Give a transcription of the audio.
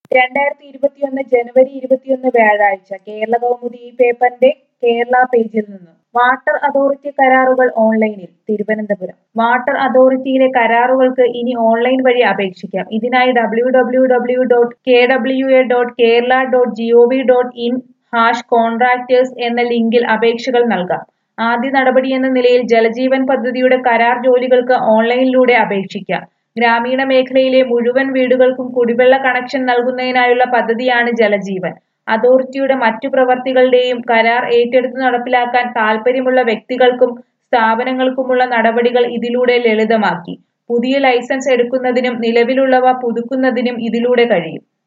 രണ്ടായിരത്തി ഇരുപത്തിയൊന്ന് ജനുവരി ഇരുപത്തിയൊന്ന് വ്യാഴാഴ്ച കേരള കൗമുദി ഈ പേപ്പറിന്റെ കേരള പേജിൽ നിന്ന് വാട്ടർ അതോറിറ്റി കരാറുകൾ ഓൺലൈനിൽ തിരുവനന്തപുരം വാട്ടർ അതോറിറ്റിയിലെ കരാറുകൾക്ക് ഇനി ഓൺലൈൻ വഴി അപേക്ഷിക്കാം ഇതിനായി W W W dot K W A dot Kerala dot G O V dot in hash contractors എന്ന ലിങ്കിൽ അപേക്ഷകൾ നൽകാം ആദ്യ നടപടിയെന്ന നിലയിൽ ജലജീവൻ പദ്ധതിയുടെ കരാർ ജോലികൾക്ക് ഓൺലൈനിലൂടെ അപേക്ഷിക്കാം ഗ്രാമീണ മേഖലയിലെ മുഴുവൻ വീടുകൾക്കും കുടിവെള്ള കണക്ഷൻ നൽകുന്നതിനായുള്ള പദ്ധതിയാണ് ജലജീവൻ അതോറിറ്റിയുടെ മറ്റു പ്രവർത്തികളുടെയും കരാർ ഏറ്റെടുത്ത് നടപ്പിലാക്കാൻ താൽപ്പര്യമുള്ള വ്യക്തികൾക്കും സ്ഥാപനങ്ങൾക്കുമുള്ള നടപടികൾ ഇതിലൂടെ ലളിതമാക്കി പുതിയ ലൈസൻസ് എടുക്കുന്നതിനും നിലവിലുള്ളവ പുതുക്കുന്നതിനും ഇതിലൂടെ കഴിയും